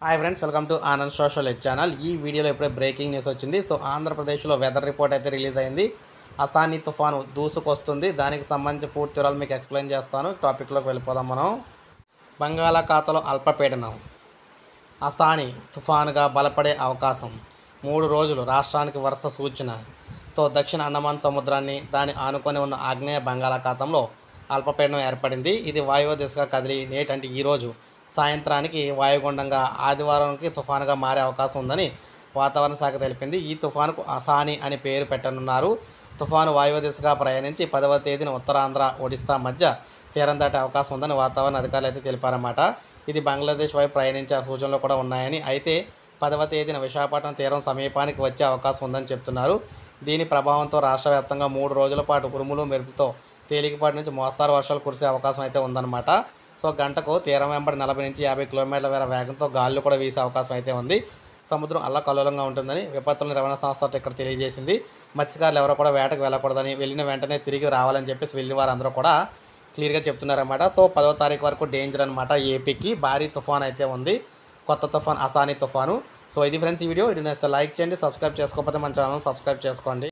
hi friends welcome to Anand social head channel ఈ వీడియోలో ఇప్పుడే బ్రేకింగ్ న్యూస్ వచ్చింది సో ఆంధ్రప్రదేశ్లో వెదర్ రిపోర్ట్ అయితే రిలీజ్ అయింది అసాని తుఫాను దూసుకొస్తుంది దానికి సంబంధించి పూర్తి వివరాలు మీకు ఎక్స్ప్లెయిన్ చేస్తాను టాపిక్లోకి వెళ్ళిపోదాం మనం బంగాళాఖాతంలో అల్పపీడనం అసాని తుఫానుగా బలపడే అవకాశం మూడు రోజులు రాష్ట్రానికి వరుస సూచనతో దక్షిణ అండమాన్ సముద్రాన్ని దాని ఆనుకొని ఉన్న ఆగ్నేయ బంగాళాఖాతంలో అల్పపీడనం ఏర్పడింది ఇది వాయువ్య దిశగా కదిలి నేటంటే ఈరోజు సాయంత్రానికి వాయుగుండంగా ఆదివారానికి తుఫానుగా మారే అవకాశం ఉందని వాతావరణ శాఖ తెలిపింది ఈ తుఫానుకు అసాని అని పేరు పెట్టనున్నారు తుఫాను వాయువ్య దిశగా ప్రయాణించి పదవ తేదీన ఉత్తరాంధ్ర ఒడిశా మధ్య తీరం దాటే అవకాశం ఉందని వాతావరణ అధికారులు అయితే తెలిపారన్నమాట ఇది బంగ్లాదేశ్ వైపు ప్రయాణించే సూచనలు కూడా ఉన్నాయని అయితే పదవ తేదీన విశాఖపట్నం తీరం సమీపానికి వచ్చే అవకాశం ఉందని చెప్తున్నారు దీని ప్రభావంతో రాష్ట్ర వ్యాప్తంగా మూడు రోజుల పాటు ఉరుములు మెరుపుతో తేలికపాటి నుంచి మోస్తారు వర్షాలు కురిసే అవకాశం అయితే ఉందన్నమాట సో గంటకు తీరం వెంబడి నలభై నుంచి యాభై కిలోమీటర్ల వేల వేగంతో గాలులు కూడా వీసే అవకాశం అయితే ఉంది సముద్రం అల్లకల్లోలంగా ఉంటుందని విపత్తుల నిర్వహణ సంస్థ ఇక్కడ తెలియజేసింది మత్స్యకారులు ఎవరో కూడా వేటకు వెళ్ళకూడదని వెళ్ళిన వెంటనే తిరిగి రావాలని చెప్పేసి వెళ్ళిన వారందరూ కూడా క్లియర్గా చెప్తున్నారన్నమాట సో పదో తారీఖు వరకు డేంజర్ అనమాట ఏపీకి భారీ తుఫాన్ అయితే ఉంది కొత్త తుఫాన్ అసాని తుఫాను సో ఇది ఫ్రెండ్స్ ఈ వీడియో ఇది నేస్తే లైక్ చేయండి సబ్స్క్రైబ్ చేసుకోకపోతే మన ఛానల్ సబ్స్క్రైబ్ చేసుకోండి